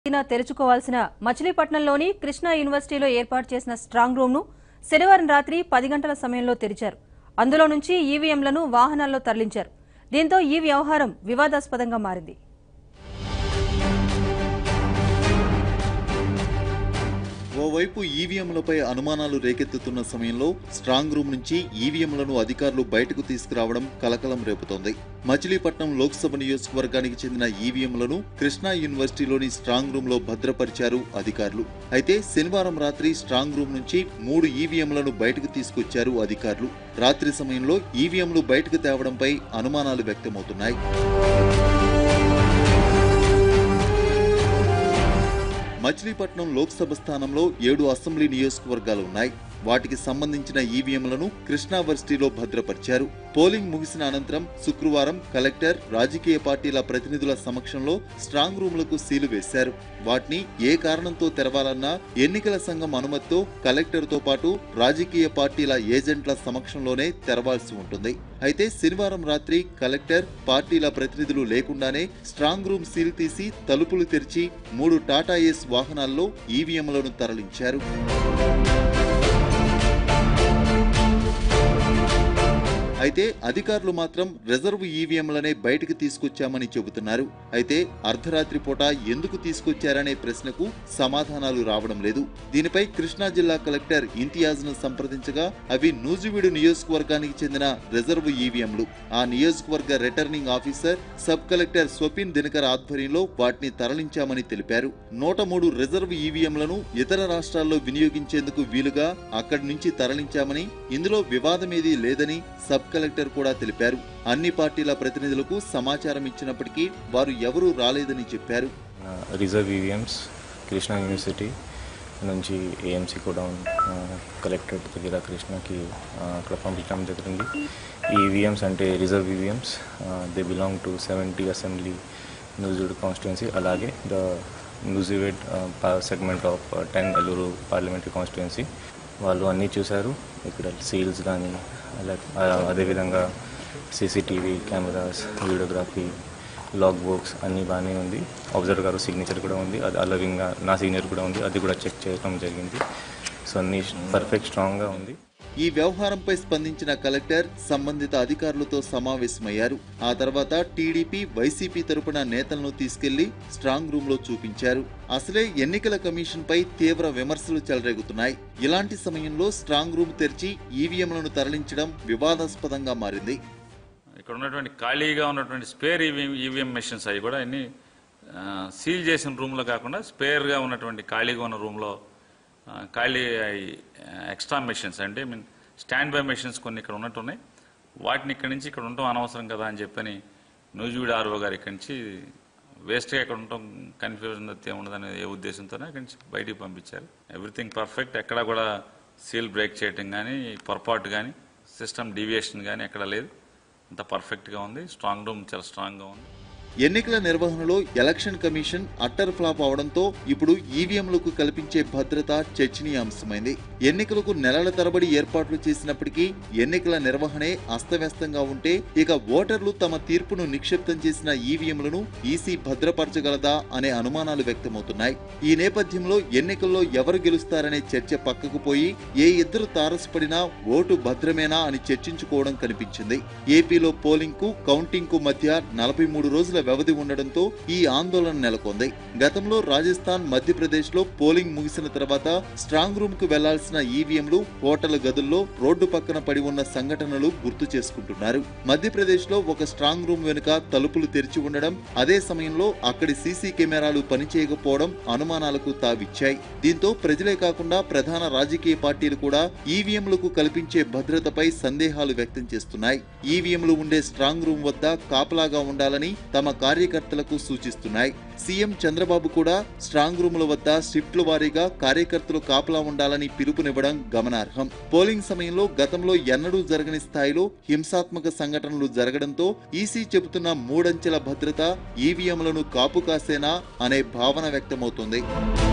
తేదీన తెరుచుకోవాల్సిన మచిలీపట్నంలోని కృష్ణా యూనివర్సిటీలో ఏర్పాటు చేసిన స్ట్రాంగ్ రూమ్ను శనివారం రాత్రి పది గంటల సమయంలో తెరిచారు అందులో నుంచి ఈవీఎంలను వాహనాల్లో తరలించారు దీంతో ఈ వ్యవహారం వివాదాస్పదంగా మారింది ఓవైపు ఈవీఎంలపై అనుమానాలు రేకెత్తుతున్న సమయంలో స్ట్రాంగ్ రూమ్ నుంచి ఈవీఎంలను అధికారులు బయటకు తీసుకురావడం కలకలం రేపుతోంది మచిలీపట్నం లోక్సభ నియోజకవర్గానికి చెందిన ఈవీఎంలను కృష్ణా యూనివర్సిటీలోని స్ట్రాంగ్ రూమ్ లో భద్రపరిచారు అధికారులు అయితే శనివారం రాత్రి స్ట్రాంగ్ రూమ్ నుంచి మూడు ఈవీఎంలను బయటకు తీసుకొచ్చారు అధికారులు రాత్రి సమయంలో ఈవీఎంలు బయటకు తేవడంపై అనుమానాలు వ్యక్తమవుతున్నాయి మచిలీపట్నం లోక్సభ స్థానంలో ఏడు అసెంబ్లీ నియోజకవర్గాలు ఉన్నాయి వాటికి సంబంధించిన ఈవీఎంలను కృష్ణా వర్సిటీలో భద్రపరిచారు పోలింగ్ ముగిసిన అనంతరం శుక్రవారం కలెక్టర్ రాజకీయ పార్టీల ప్రతినిధుల సమక్షంలో స్ట్రాంగ్ రూమ్లకు సీలు వేశారు వాటిని ఏ కారణంతో తెరవాలన్నా ఎన్నికల సంఘం అనుమతితో కలెక్టర్తో పాటు రాజకీయ పార్టీల ఏజెంట్ల సమక్షంలోనే తెరవాల్సి ఉంటుంది అయితే శనివారం రాత్రి కలెక్టర్ పార్టీల ప్రతినిధులు లేకుండానే స్ట్రాంగ్ రూమ్ సీల్ తీసి తలుపులు తెరిచి మూడు టాటా ఏస్ వాహనాల్లో ఈవీఎంలను తరలించారు అయితే అధికారులు మాత్రం రిజర్వ్ ఈవీఎంలనే బయటకు తీసుకొచ్చామని చెబుతున్నారు అయితే అర్ధరాత్రి పూట ఎందుకు తీసుకొచ్చారనే ప్రశ్నకు సమాధానాలు రావడం లేదు దీనిపై కృష్ణా జిల్లా కలెక్టర్ ఇంతియాజ్ ను సంప్రదించగా అవి నూజివీడు నియోజకవర్గానికి చెందిన రిజర్వ్ ఈవీఎంలు ఆ నియోజకవర్గ returning officer sub collector Swapnil Dinakar ఆధ్వర్యంలో వాటిని తరలించామని తెలిపారు నూట మూడు రిజర్వ్ ఈవీఎంలను ఇతర రాష్ట్రాల్లో వినియోగించేందుకు వీలుగా అక్కడి నుంచి తరలించామని ఇందులో వివాదమేదీ లేదని సబ్ కలెక్టర్ కూడా తెలిపారు అన్ని పార్టీల ప్రతినిధులకు సమాచారం ఇచ్చినప్పటికీ వారు ఎవరూ రాలేదని చెప్పారు రిజర్వ్ ఈవీఎంస్ కృష్ణా యూనివర్సిటీ నుంచి ఏఎంసీ కూడా ఆ, కలెక్టరేట్ దగ్గర కృష్ణకి ఆ, అక్కడ పంపించడం జరిగింది ఈ ఈవీఎంస్ అంటే reserve EVMs they belong to seventy assembly Nuzvid constituency అలాగే the Nuzvid segment of ten Eluru parliamentary constituency వాళ్ళు అన్నీ చూశారు ఇక్కడ సీల్స్ కానీ అలా ఆ- అదేవిధంగా CCTV cameras videography log books అన్నీ బాగానే ఉంది అబ్జర్వర్ గారు సిగ్నేచర్ కూడా ఉంది అది అలవింగ్గా నా సిగ్నేచర్ కూడా ఉంది అది కూడా చెక్ చేయడం జరిగింది సో అన్నీ పర్ఫెక్ట్ స్ట్రాంగ్గా ఉంది ఈ వ్యవహారంపై స్పందించిన కలెక్టర్ సంబంధిత అధికారులతో సమావేశమయ్యారు ఆ తర్వాత టీడీపీ వైసీపీ తరపున నేతలను తీసుకెళ్లి స్ట్రాంగ్ రూమ్ లో చూపించారు అసలే ఎన్నికల కమిషన్ పై తీవ్ర విమర్శలు చెలరేగుతున్నాయి ఇలాంటి సమయంలో స్ట్రాంగ్ రూమ్ తెరిచి ఈవీఎంలను తరలించడం వివాదాస్పదంగా మారింది ఇక్కడ ఉన్నటువంటి ఖాళీగా ఉన్నటువంటి స్పేర్ ఈవీఎం ఈవీఎం మెషిన్స్ అవి కూడా అన్ని ఆ, సీల్ చేసిన రూమ్లో కాకుండా స్పేర్గా ఉన్నటువంటి ఖాళీగా ఉన్న రూమ్లో ఆ, ఖాళీ అయి, ఆ, ఎక్స్ట్రా మెషిన్స్ అంటే మీన్ స్టాండ్ బై మెషిన్స్ కొన్ని ఇక్కడ ఉన్నట్టున్నాయి వాటిని ఇక్కడి నుంచి ఇక్కడ ఉండటం అనవసరం కదా అని చెప్పని నూజివీడు ఆర్ఓ గారు ఇక్కడి నుంచి వేస్ట్గా ఇక్కడ ఉండటం కన్ఫ్యూజన్ ఉండదనే ఏ ఉద్దేశంతోనే ఇక్కడి నుంచి బయటికి పంపించారు ఎవ్రీథింగ్ పర్ఫెక్ట్ ఎక్కడా కూడా సీల్ బ్రేక్ చేయటం కానీ పొరపాటు కానీ సిస్టమ్ డీవియేషన్ కానీ ఎక్కడ లేదు అంత పర్ఫెక్ట్గా ఉంది స్ట్రాంగ్ రూమ్ చాలా స్ట్రాంగ్గా ఉంది ఎన్నికల నిర్వహణలో ఎలక్షన్ కమిషన్ అట్టర్ ఫ్లాప్ అవడంతో ఇప్పుడు ఈవీఎంలకు కల్పించే భద్రత చర్చనీయాంశమైంది ఎన్నికలకు నెలల తరబడి ఏర్పాట్లు చేసినప్పటికీ ఎన్నికల నిర్వహణే అస్తవ్యస్తంగా ఉంటే ఇక ఓటర్లు తమ తీర్పును నిక్షిప్తం చేసిన ఈవీఎంలను ఈసీ భద్రపరచగలదా అనే అనుమానాలు వ్యక్తమవుతున్నాయి ఈ నేపథ్యంలో ఎన్నికల్లో ఎవరు గెలుస్తారనే చర్చ పక్కకు పోయి ఏ ఇద్దరు తారసపడినా ఓటు భద్రమేనా అని చర్చించుకోవడం కనిపించింది ఏపీలో పోలింగ్ కు కౌంటింగ్ కు మధ్య నలభై మూడు రోజుల వ్యవధి ఉండడంతో ఈ ఆందోళన నెలకొంది గతంలో రాజస్థాన్ మధ్యప్రదేశ్ లో పోలింగ్ ముగిసిన తర్వాత స్ట్రాంగ్ రూమ్ కు వెళ్లాల్సిన ఈవీఎంలు హోటల్ గదుల్లో రోడ్డు పక్కన పడి ఉన్న సంఘటనలు గుర్తు చేసుకుంటున్నారు మధ్యప్రదేశ్ లో ఒక స్ట్రాంగ్ రూమ్ వెనుక తలుపులు తెరిచి ఉండడం అదే సమయంలో అక్కడి సీసీ కెమెరాలు పనిచేయకపోవడం అనుమానాలకు తావిచ్చాయి దీంతో ప్రజలే కాకుండా ప్రధాన రాజకీయ పార్టీలు కూడా ఈవీఎంలకు కల్పించే భద్రతపై సందేహాలు వ్యక్తం చేస్తున్నాయి ఈవీఎంలు ఉండే స్ట్రాంగ్ రూమ్ వద్ద కాపలాగా ఉండాలని తమ కార్యకర్తలకు సూచిస్తున్నాయి సీఎం చంద్రబాబు కూడా స్ట్రాంగ్ రూముల వద్ద షిఫ్ట్ల వారీగా కార్యకర్తలు కాపలా ఉండాలని పిలుపునివ్వడం గమనార్హం పోలింగ్ సమయంలో గతంలో ఎన్నడూ జరగని స్థాయిలో హింసాత్మక సంఘటనలు జరగడంతో ఈసీ చెబుతున్న మూడంచెల భద్రత ఈవీఎంలను కాపు కాసేనా అనే భావన వ్యక్తమవుతోంది